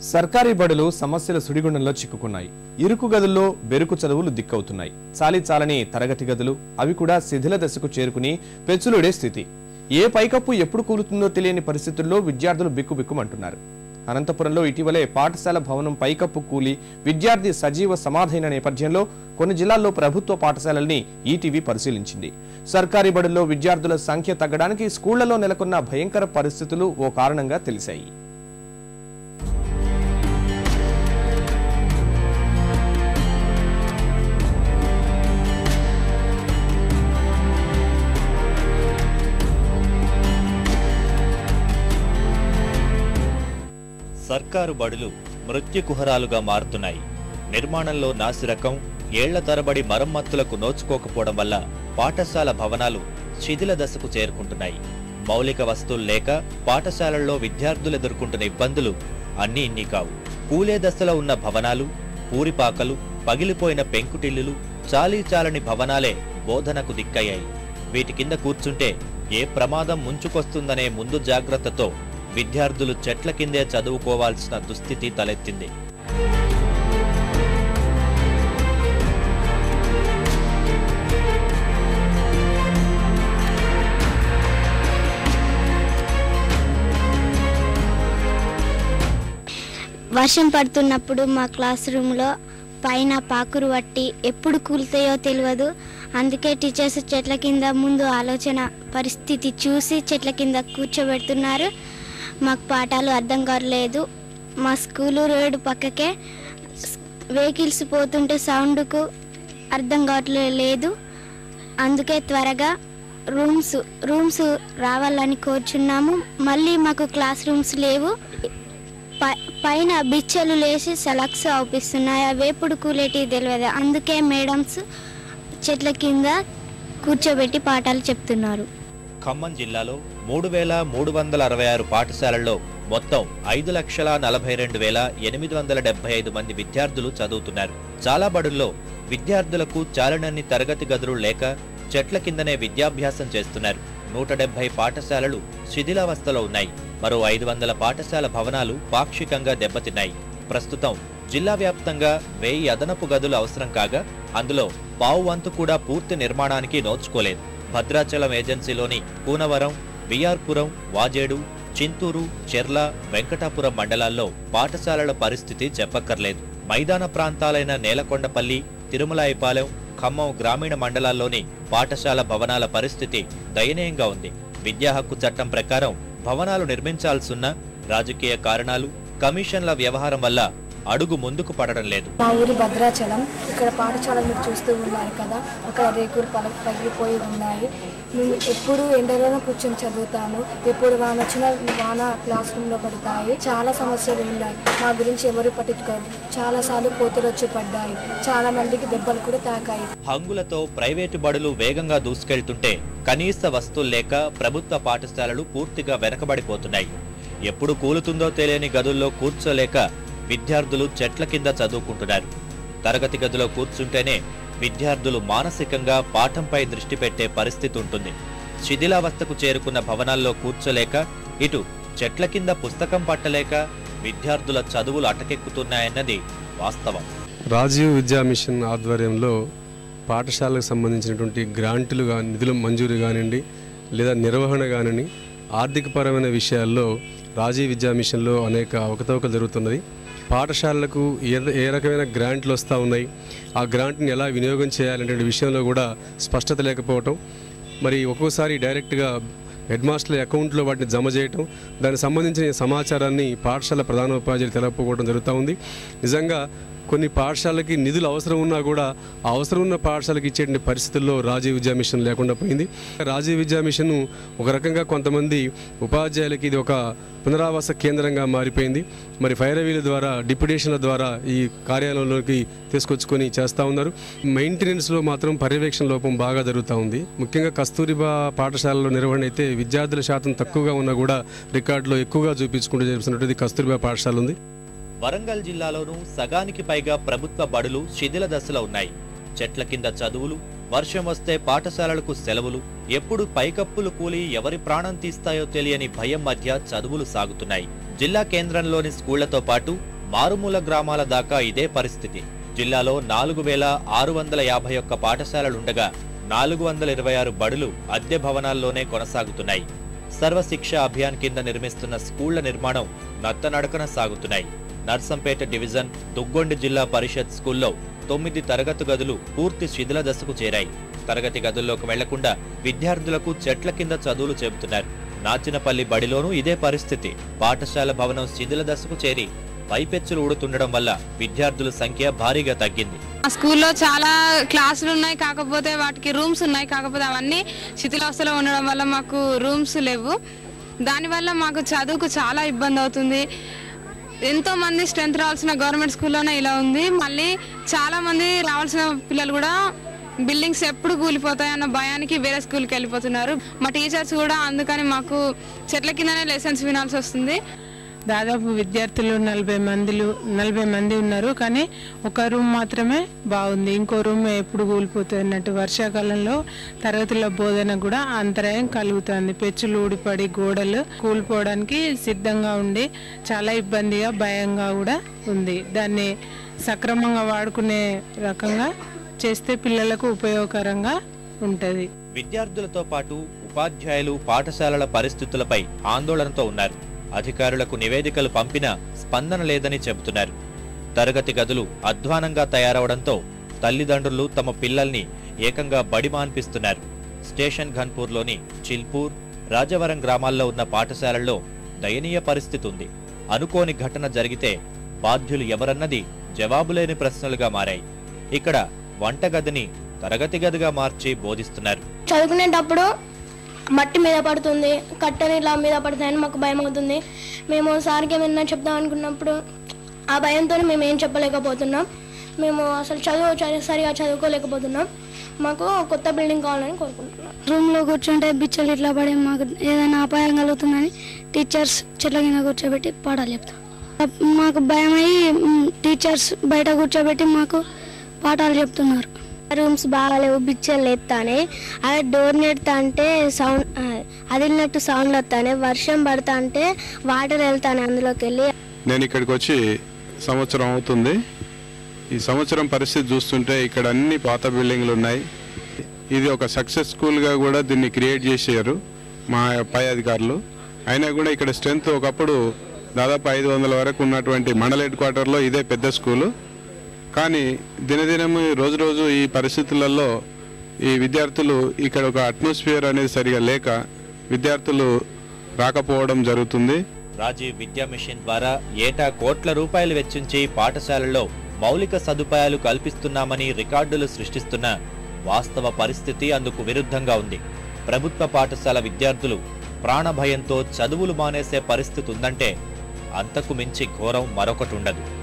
సర్కారీ బడులు సమస్యల సుడిగుండంలో చిక్కుకున్నాయి ఇరుకు గదుల్లో బెరుకు చదువులు దిక్కవుతున్నాయి చాలి చాలని తరగతి గదులు అవి కూడా శిథిల దశకు చేరుకుని పెచ్చులుడే స్థితి ఏ పైకప్పు ఎప్పుడు కూలుతుందో తెలియని పరిస్థితుల్లో విద్యార్థులు బిక్కుబిక్కుమంటున్నారు అనంతపురంలో ఇటీవలే పాఠశాల భవనం పైకప్పు కూలి విద్యార్థి సజీవ సమాధైన నేపథ్యంలో కొన్ని జిల్లాల్లో ప్రభుత్వ పాఠశాలల్ని ఈటీవీ పరిశీలించింది సర్కారీ బడుల్లో విద్యార్థుల సంఖ్య తగ్గడానికి స్కూళ్లలో నెలకొన్న భయంకర పరిస్థితులు ఓ కారణంగా తెలిసాయి సర్కారు బడులు మృత్యుకుహరాలుగా మారుతున్నాయి నిర్మాణంలో నాసిరకం ఏళ్ల తరబడి మరమ్మతులకు నోచుకోకపోవడం వల్ల పాఠశాల భవనాలు శిథిల దశకు చేరుకుంటున్నాయి మౌలిక వస్తువులు లేక పాఠశాలల్లో విద్యార్థులు ఎదుర్కొంటున్న ఇబ్బందులు అన్నీ ఇన్ని కావు కూలే దశలో ఉన్న భవనాలు పూరిపాకలు పగిలిపోయిన పెంకుటిల్లులు చాలీ చాలని భవనాలే బోధనకు దిక్కయ్యాయి వీటి కింద కూర్చుంటే ఏ ప్రమాదం ముంచుకొస్తుందనే ముందు జాగ్రత్తతో విద్యార్థులు చెట్ల కిందే చదువుకోవాల్సిన దుస్థితి తలెత్తింది వర్షం పడుతున్నప్పుడు మా క్లాస్ రూమ్లో పైన పాకురు పట్టి ఎప్పుడు కూలుతాయో తెలియదు అందుకే టీచర్స్ చెట్ల కింద ముందు ఆలోచన పరిస్థితి చూసి చెట్ల కింద కూర్చోబెడుతున్నారు మాకు పాఠాలు అర్థం కావట్లేదు మా స్కూలు రోడ్డు పక్కకే వెహికల్స్ పోతుంటే సౌండ్కు అర్థం కావట్లేదు అందుకే త్వరగా రూమ్స్ రూమ్స్ రావాలని కోరుచున్నాము మళ్ళీ మాకు క్లాస్ రూమ్స్ లేవు పై- పైన బిచ్చలు లేచి సెలక్స్ అవుపిస్తున్నాయి అవి ఎప్పుడు కూలేటి తెలియదు అందుకే మేడమ్స్ చెట్ల కింద కూర్చోబెట్టి పాఠాలు చెప్తున్నారు ఖమ్మం జిల్లాలో మూడు వేల మూడు వందల అరవై ఆరు పాఠశాలల్లో మొత్తం ఐదు లక్షల నలభై రెండు వేల ఎనిమిది వందల డెబ్బై ఐదు మంది విద్యార్థులు చదువుతున్నారు చాలా బడుల్లో విద్యార్థులకు చాలనన్ని తరగతి గదులు లేక చెట్ల కిందనే విద్యాభ్యాసం చేస్తున్నారు నూట డెబ్బై పాఠశాలలు శిథిలావస్థలో ఉన్నాయి మరో ఐదు వందల పాఠశాల భవనాలు పాక్షికంగా దెబ్బతిన్నాయి ప్రస్తుతం జిల్లా వ్యాప్తంగా వెయ్యి అదనపు గదులు అవసరం కాగా అందులో పావు వంతు కూడా పూర్తి నిర్మాణానికి నోచుకోలేదు భద్రాచలం ఏజెన్సీలోని కూనవరం విఆర్పురం వాజేడు చింతూరు చెర్ల వెంకటాపురం మండలాల్లో పాఠశాలల పరిస్థితి చెప్పక్కర్లేదు మైదాన ప్రాంతాలైన నేలకొండపల్లి తిరుమలాయిపాలెం ఖమ్మం గ్రామీణ మండలాల్లోని పాఠశాల భవనాల పరిస్థితి దయనీయంగా ఉంది విద్యా హక్కు చట్టం ప్రకారం భవనాలు నిర్మించాల్సున్న రాజకీయ కారణాలు కమిషన్ల వ్యవహారం వల్ల అడుగు ముందుకు పడడం లేదు మా ఊరి భద్రాచలం ఇక్కడ పాఠశాల మీరు చూస్తూ ఉన్నారు కదా అక్కడ రేకులు పల పగిలిపోయి ఉన్నాయి మేము ఎప్పుడు ఎండలోనే కూర్చొని చదువుతాను ఎప్పుడు వాన వచ్చినా వాన క్లాస్ రూమ్లో పడతాయి చాలా సమస్యలు ఉన్నాయి మా గురించి ఎవరు పట్టించుకోరు చాలాసార్లు కోతులు వచ్చి పడ్డాయి చాలా మందికి దెబ్బలు కూడా తాకాయి హంగులతో ప్రైవేటు బడులు వేగంగా దూసుకెళ్తుంటే కనీస వస్తువులు లేక ప్రభుత్వ పాఠశాలలు పూర్తిగా వెనకబడిపోతున్నాయి ఎప్పుడు కూలుతుందో తెలియని గదుల్లో కూర్చోలేక విద్యార్థులు చెట్ల కింద చదువుకుంటున్నారు తరగతి గదిలో కూర్చుంటేనే విద్యార్థులు మానసికంగా పాఠంపై దృష్టి పెట్టే పరిస్థితి ఉంటుంది శిథిలావస్థకు చేరుకున్న భవనాల్లో కూర్చోలేక ఇటు చెట్ల కింద పుస్తకం పట్టలేక విద్యార్థుల చదువులు అటకెక్కుతున్నాయన్నది వాస్తవం రాజీవ్ విద్యా మిషన్ ఆధ్వర్యంలో పాఠశాలకు సంబంధించినటువంటి గ్రాంట్లు కానీ నిధుల మంజూరు కానివ్వండి లేదా నిర్వహణ కానివ్వండి ఆర్థికపరమైన విషయాల్లో రాజీవ్ విద్యా మిషన్లో అనేక అవకతవకలు జరుగుతున్నది పాఠశాలలకు ఏ ఏ రకమైన గ్రాంట్లు వస్తూ ఉన్నాయి ఆ గ్రాంట్ని ఎలా వినియోగం చేయాలనే విషయంలో కూడా స్పష్టత లేకపోవటం మరి ఒక్కోసారి డైరెక్ట్గా హెడ్ మాస్టర్ల అకౌంట్లో వాటిని జమ చేయటం దానికి సంబంధించిన సమాచారాన్ని పాఠశాల ప్రధానోపాధ్యాయులు తెలపకపోవడం జరుగుతూ ఉంది నిజంగా కొన్ని పాఠశాలకి నిధులు అవసరం ఉన్నా కూడా ఆ అవసరం ఉన్న పాఠశాలకి ఇచ్చే పరిస్థితుల్లో రాజీవ్ విద్యా మిషన్ లేకుండా పోయింది రాజీవ్ విద్యా మిషన్ ఒక రకంగా కొంతమంది ఉపాధ్యాయులకి ఇది ఒక పునరావాస కేంద్రంగా మారిపోయింది మరి ఫైరవీల ద్వారా డిప్యుటేషన్ల ద్వారా ఈ కార్యాలయంలోకి తీసుకొచ్చుకొని చేస్తూ ఉన్నారు మెయింటెనెన్స్లో మాత్రం పర్యవేక్షణ లోపం బాగా జరుగుతూ ఉంది ముఖ్యంగా కస్తూరిబా పాఠశాలలో నిర్వహణ అయితే విద్యార్థుల శాతం తక్కువగా ఉన్నా కూడా రికార్డులో ఎక్కువగా చూపించుకుంటూ చేస్తున్నటువంటి కస్తూరిబా పాఠశాల ఉంది వరంగల్ జిల్లాలోనూ సగానికి పైగా ప్రభుత్వ బడులు శిథిల దశలో ఉన్నాయి చెట్ల కింద చదువులు వర్షం వస్తే పాఠశాలలకు సెలవులు ఎప్పుడు పైకప్పులు కూలి ఎవరి ప్రాణం తీస్తాయో తెలియని భయం మధ్య చదువులు సాగుతున్నాయి జిల్లా కేంద్రంలోని స్కూళ్లతో పాటు మారుమూల గ్రామాల దాకా ఇదే పరిస్థితి జిల్లాలో నాలుగు వేల ఆరు వందల యాభై ఒక్క పాఠశాలలుండగా నాలుగు వందల ఇరవై ఆరు బడులు అద్దె భవనాల్లోనే కొనసాగుతున్నాయి సర్వశిక్ష అభియాన్ కింద నిర్మిస్తున్న స్కూళ్ల నిర్మాణం నత్తనడకన సాగుతున్నాయి నర్సంపేట డివిజన్ దుగ్గొండి జిల్లా పరిషత్ స్కూల్లో తొమ్మిది తరగతి గదులు పూర్తి శిథిల దశకు చేరాయి తరగతి గదుల్లోకి వెళ్లకుండా విద్యార్థులకు చెట్ల కింద చదువులు చెబుతున్నారు నాచినపల్లి బడిలోనూ ఇదే పరిస్థితి పాఠశాల భవనం శిథిల దశకు చేరి పైపెచ్చులు ఊడుతుండడం వల్ల విద్యార్థుల సంఖ్య భారీగా తగ్గింది ఆ స్కూల్లో చాలా క్లాసులు ఉన్నాయి కాకపోతే వాటికి రూమ్స్ ఉన్నాయి కాకపోతే అవన్నీ శిథిలావస్థలో ఉండడం వల్ల మాకు రూమ్స్ లేవు దానివల్ల మాకు చదువుకు చాలా ఇబ్బంది అవుతుంది ఎంతో మంది స్ట్రెంత్ రావాల్సిన గవర్నమెంట్ స్కూల్లోనే ఇలా ఉంది మళ్ళీ చాలా మంది రావాల్సిన పిల్లలు కూడా బిల్డింగ్స్ ఎప్పుడు కూలిపోతాయి అన్న భయానికి వేరే స్కూల్కి వెళ్ళిపోతున్నారు మా టీచర్స్ కూడా అందుకని మాకు చెట్ల కిందనే లెసన్స్ వినాల్సి వస్తుంది దాదాపు విద్యార్థులు నలభై మందిలు నలభై మంది ఉన్నారు కానీ ఒక రూమ్ మాత్రమే బాగుంది ఇంకో రూమ్ ఎప్పుడు కూలిపోతుంది అన్నట్టు వర్షాకాలంలో తరగతుల బోధన కూడా అంతరాయం కలుగుతుంది పెచ్చులు ఊడిపడి గోడలు కూలిపోవడానికి సిద్ధంగా ఉండి చాలా ఇబ్బందిగా భయంగా కూడా ఉంది దాన్ని సక్రమంగా వాడుకునే రకంగా చేస్తే పిల్లలకు ఉపయోగకరంగా ఉంటుంది విద్యార్థులతో పాటు ఉపాధ్యాయులు పాఠశాలల పరిస్థితులపై ఆందోళనతో ఉన్నారు అధికారులకు నివేదికలు పంపినా స్పందన లేదని చెబుతున్నారు తరగతి గదులు అధ్వానంగా తయారవడంతో తల్లిదండ్రులు తమ పిల్లల్ని ఏకంగా బడి మాన్పిస్తున్నారు స్టేషన్ ఘన్పూర్లోని చిల్పూర్ రాజవరం గ్రామాల్లో ఉన్న పాఠశాలల్లో దయనీయ పరిస్థితి ఉంది అనుకోని ఘటన జరిగితే బాధ్యులు ఎవరన్నది జవాబులేని ప్రశ్నలుగా మారాయి ఇక్కడ వంటగదిని తరగతి గదిగా మార్చి బోధిస్తున్నారు చదువుకునేటప్పుడు మట్టి మీద పడుతుంది కట్టెలు ఇలా మీద పడతాయని మాకు భయం అవుతుంది మేము సార్కి ఏమైనా చెప్దాం అనుకున్నప్పుడు ఆ భయంతో మేము ఏం చెప్పలేకపోతున్నాం మేము అసలు చదువు చ- సరిగా చదువుకోలేకపోతున్నాం మాకు కొత్త బిల్డింగ్ కావాలని కోరుకుంటున్నాం రూమ్లో కూర్చుంటే బిచ్చలు ఇట్లా పడి మాకు ఏదైనా అపాయం కలుగుతుందని టీచర్స్ చెట్ల కింద కూర్చోబెట్టి పాఠాలు చెప్తాం మాకు భయమై మ్, టీచర్స్ బయట కూర్చోబెట్టి మాకు పాఠాలు చెప్తున్నారు రూమ్స్ బాగాలేవు బిచ్చలు ఎత్తానే అదే డోర్ నెడతా అంటే సౌండ్ అదిలినట్టు సౌండ్ వస్తానే వర్షం పడతా అంటే వాటర్ వెళ్తానే అందులోకి వెళ్ళి నేను ఇక్కడికి వచ్చి సంవత్సరం అవుతుంది ఈ సంవత్సరం పరిస్థితి చూస్తుంటే ఇక్కడ అన్ని పాత బిల్డింగ్లు ఉన్నాయి ఇది ఒక సక్సెస్ స్కూల్గా కూడా దీన్ని క్రియేట్ చేశారు మా పై అధికారులు అయినా కూడా ఇక్కడ స్ట్రెంత్ ఒకప్పుడు దాదాపు ఐదు వందల వరకు ఉన్నటువంటి మండల హెడ్ క్వార్టర్లో ఇదే పెద్ద స్కూలు కానీ దినదినం రోజు రోజు ఈ పరిస్థితులలో ఈ విద్యార్థులు ఇక్కడ ఒక అట్మాస్ఫియర్ అనేది సరిగా లేక విద్యార్థులు రాకపోవడం జరుగుతుంది రాజీవ్ విద్యా మిషన్ ద్వారా ఏటా కోట్ల రూపాయలు వెచ్చించి పాఠశాలల్లో మౌలిక సదుపాయాలు కల్పిస్తున్నామని రికార్డులు సృష్టిస్తున్న వాస్తవ పరిస్థితి అందుకు విరుద్ధంగా ఉంది ప్రభుత్వ పాఠశాల విద్యార్థులు ప్రాణభయంతో చదువులు మానేసే పరిస్థితి ఉందంటే అంతకు మించి ఘోరం మరొకటి ఉండదు